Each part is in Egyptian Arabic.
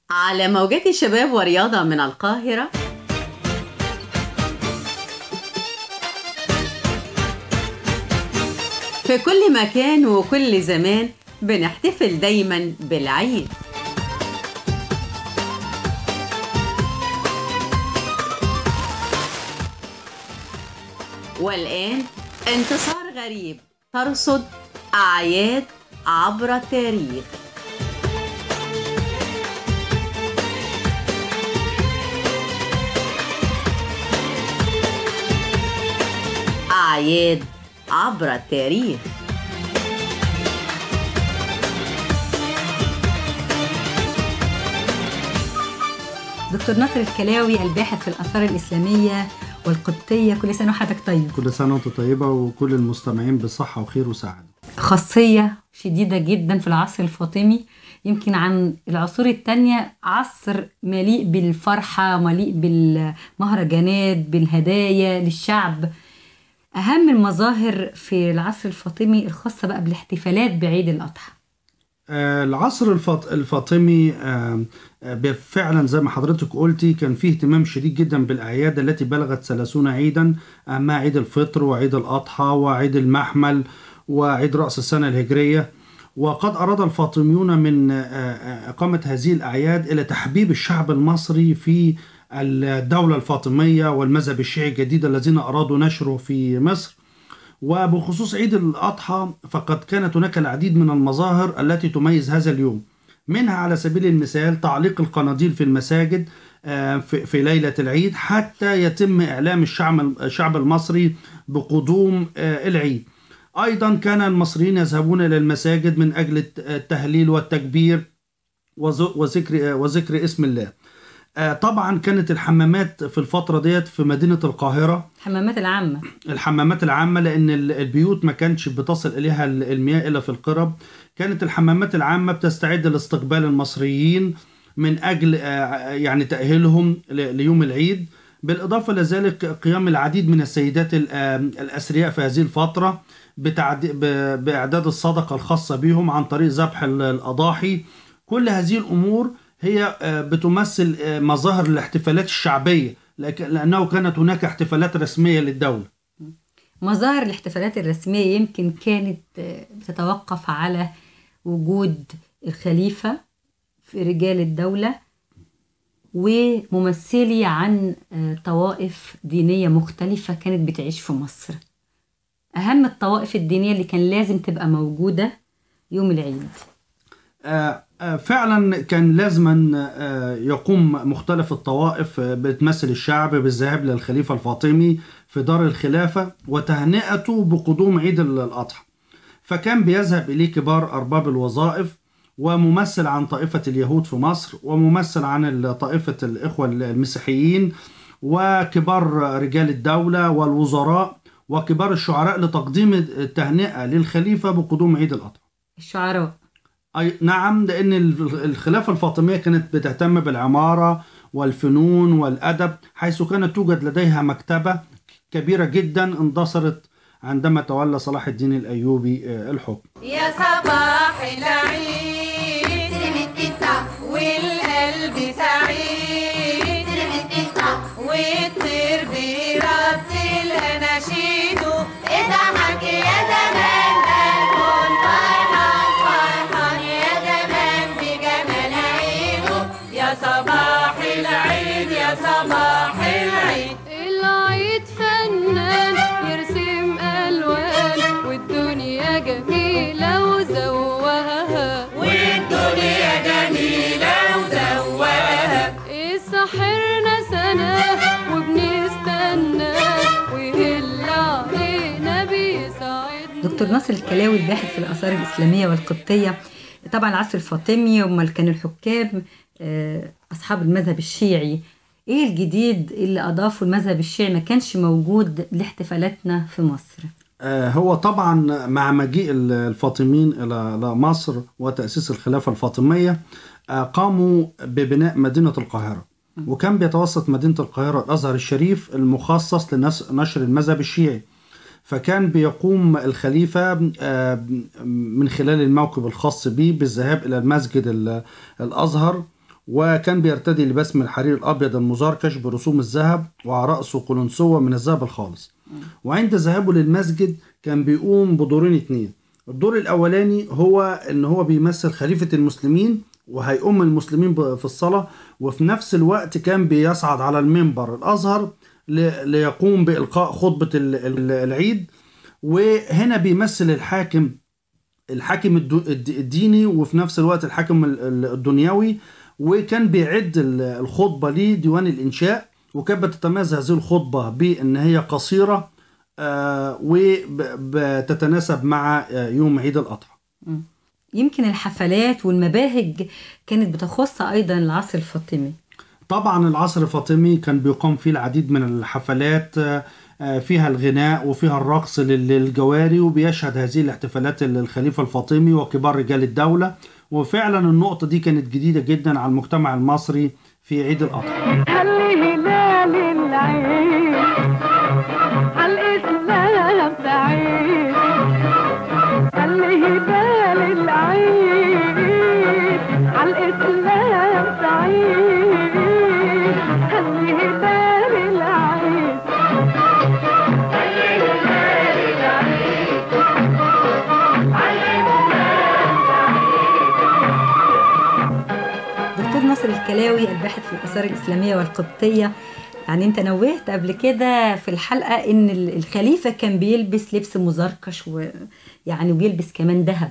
على موجات الشباب ورياضة من القاهرة في كل مكان وكل زمان بنحتفل دايما بالعيد والآن انتصار غريب ترصد أعياد عبر التاريخ أعياد عبر التاريخ دكتور ناصر الكلاوي الباحث في الآثار الإسلامية والقبطية كل سنة وحضرتك طيب كل سنة وانت طيبة وكل المستمعين بصحة وخير وسعادة خاصية شديدة جدا في العصر الفاطمي يمكن عن العصور التانية عصر مليء بالفرحة مليء بالمهرجانات بالهدايا للشعب أهم المظاهر في العصر الفاطمي الخاصة بقى بالاحتفالات بعيد الأضحى آه، العصر الفاط- الفاطمي آه، آه، فعلا زي ما حضرتك قلتي كان فيه اهتمام شديد جدا بالأعياد التي بلغت 30 عيدا أهمها عيد الفطر وعيد الأضحى وعيد المحمل وعيد رأس السنة الهجرية وقد أراد الفاطميون من آه، آه، إقامة هذه الأعياد إلى تحبيب الشعب المصري في الدولة الفاطمية والمذهب الشيعي الجديد الذين أرادوا نشره في مصر وبخصوص عيد الأضحى فقد كانت هناك العديد من المظاهر التي تميز هذا اليوم منها على سبيل المثال تعليق القناديل في المساجد آه، في في ليلة العيد حتى يتم إعلام الشعب الشعب المصري بقدوم آه، العيد أيضا كان المصريين يذهبون إلى المساجد من أجل الت- التهليل والتكبير وز- وذكر وذكر اسم الله آه، طبعا كانت الحمامات في الفترة ديت في مدينة القاهرة الحمامات العامة الحمامات العامة لأن ال- البيوت ما كانش بتصل إليها ال- المياه إلا في القرب كانت الحمامات العامة بتستعد لاستقبال المصريين من أجل آه، يعني تأهيلهم ل- ليوم العيد بالإضافة لذلك قيام العديد من السيدات ال- آه، الأثرياء في هذه الفترة بتعد... ب... بإعداد الصدقة الخاصة بهم عن طريق ذبح ال- الأضاحي كل هذه الأمور هي آه، بتمثل آه، مظاهر الاحتفالات الشعبية لك- لأنه كانت هناك احتفالات رسمية للدولة مظاهر الاحتفالات الرسمية يمكن كانت آه، بتتوقف على وجود الخليفة في رجال الدولة وممثلي عن آه، طوائف دينية مختلفة كانت بتعيش في مصر أهم الطوائف الدينية اللي كان لازم تبقى موجودة يوم العيد آه، آه، فعلا كان لازما آه، يقوم مختلف الطوائف آه، بتمثل الشعب بالذهاب للخليفة الفاطمي في دار الخلافة وتهنئته بقدوم عيد ال- الأضحى فكان بيذهب إليه كبار أرباب الوظائف وممثل عن طائفة اليهود في مصر وممثل عن ال- طائفة الإخوة المسيحيين وكبار رجال الدولة والوزراء وكبار الشعراء لتقديم التهنئة للخليفة بقدوم عيد الأضحى الشعراء أي نعم لأن ال- الخلافة الفاطمية كانت بتهتم بالعمارة والفنون والأدب حيث كانت توجد لديها مكتبة كبيرة جدا اندثرت عندما تولى صلاح الدين الأيوبي آه، الحكم يا صباح العيد والقلب سعيد والطير بيرد الاناشيد اضحك يا زمان الكون فرحان فرحان يا زمان بجمال عيده يا صباح العيد يا صباح العيد العيد فنان يرسم ألوان والدنيا جميلة وزوقها والدنيا جميلة وزوقها سحرنا سنة وبنستنى ويهل علينا بيسعدنا دكتور ناصر الكلاوي الباحث في الآثار الإسلامية والقبطية طبعا العصر الفاطمي هم كانوا الحكام آه، أصحاب المذهب الشيعي إيه الجديد اللي أضافه المذهب الشيعي ما كانش موجود لاحتفالاتنا في مصر آه، هو طبعا مع مجيء ال- الفاطميين إلى إلى مصر وتأسيس الخلافة الفاطمية آه، قاموا ببناء مدينة القاهرة وكان بيتوسط مدينة القاهرة الأزهر الشريف المخصص لنشر المذهب الشيعي فكان بيقوم الخليفة آه، من خلال الموكب الخاص به بالذهاب إلى المسجد ال- الأزهر وكان بيرتدي لباس من الحرير الأبيض المزركش برسوم الذهب وعلى رأسه قلنسوة من الذهب الخالص وعند ذهابه للمسجد كان بيقوم بدورين اتنين الدور الأولاني هو إن هو بيمثل خليفة المسلمين وهيؤم المسلمين ب- في الصلاة وفي نفس الوقت كان بيصعد على المنبر الأزهر ل- ليقوم بإلقاء خطبة ال- ال- العيد وهنا بيمثل الحاكم الحاكم الدو- الد- الديني وفي نفس الوقت الحاكم ال- ال- الدنيوي وكان بيعد ال- الخطبة لديوان الإنشاء وكانت بتتميز هذه الخطبة بأن هي قصيرة آه، وبتتناسب مع آه، يوم عيد الأضحى يمكن الحفلات والمباهج كانت بتخص ايضا العصر الفاطمي طبعا العصر الفاطمي كان بيقام فيه العديد من الحفلات آه، آه، فيها الغناء وفيها الرقص لل- للجواري وبيشهد هذه الاحتفالات الخليفة الفاطمي وكبار رجال الدولة وفعلا النقطة دي كانت جديدة جدا على المجتمع المصري في عيد الأضحى هالهلال العيد عالإسلام سعيد هالهلال العيد عالإسلام سعيد هالهلال العيد دكتور ناصر الكلاوي الباحث في الاثار الاسلاميه والقبطيه يعني انت نوهت قبل كده في الحلقه ان ال- الخليفه كان بيلبس لبس مزركش ويعني وبيلبس كمان ذهب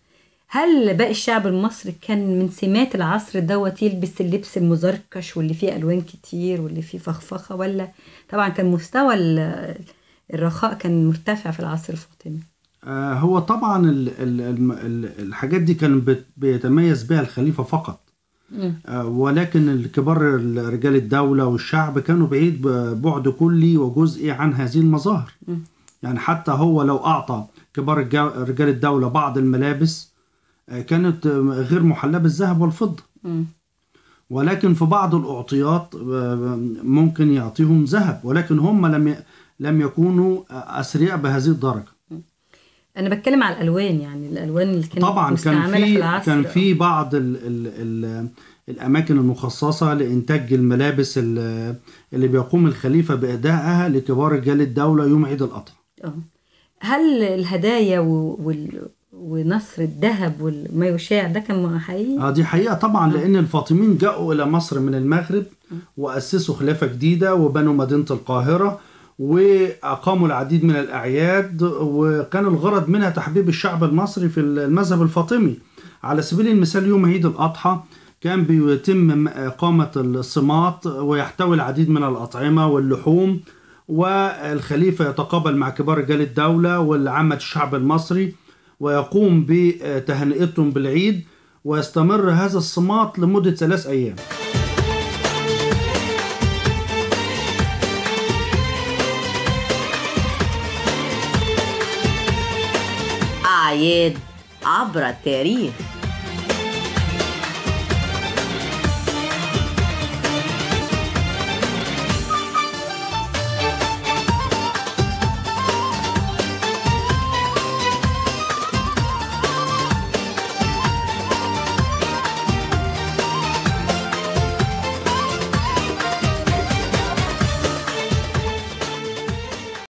هل باقي الشعب المصري كان من سمات العصر دوت يلبس اللبس المزركش واللي فيه الوان كتير واللي فيه فخفخه ولا طبعا كان مستوى ال- الرخاء كان مرتفع في العصر الفاطمي آه، هو طبعا ال- ال- الم- ال- الحاجات دي كان بت- بيتميز بها الخليفة فقط مم. آه، ولكن الكبار رجال الدولة والشعب كانوا بعيد ب- بعد كلي وجزئي عن هذه المظاهر مم. يعني حتى هو لو أعطى كبار الجا- رجال الدولة بعض الملابس آه، كانت آه، غير محلاه بالذهب والفضة مم. ولكن في بعض الأعطيات آه، ممكن يعطيهم ذهب ولكن هم لم ي- لم يكونوا آه، أثرياء بهذه الدرجة انا بتكلم على الالوان يعني الالوان اللي كانت طبعا كان مستعمله في في العصر كان في بعض ال ال ال الاماكن المخصصه لانتاج الملابس ال- اللي بيقوم الخليفه بادائها لكبار رجال الدوله يوم عيد الاضحى آه. هل الهدايا و... وال... ونصر الذهب وما يشاع ده كان حقيقي؟ اه دي حقيقه طبعا لان الفاطميين جاءوا الى مصر من المغرب واسسوا خلافه جديده وبنوا مدينه القاهره واقاموا العديد من الاعياد وكان الغرض منها تحبيب الشعب المصري في المذهب الفاطمي على سبيل المثال يوم عيد الاضحى كان بيتم اقامه الصمات ويحتوي العديد من الاطعمه واللحوم والخليفه يتقابل مع كبار رجال الدوله والعامه الشعب المصري ويقوم بتهنئتهم بالعيد ويستمر هذا الصمات لمده ثلاث ايام أعياد عبر التاريخ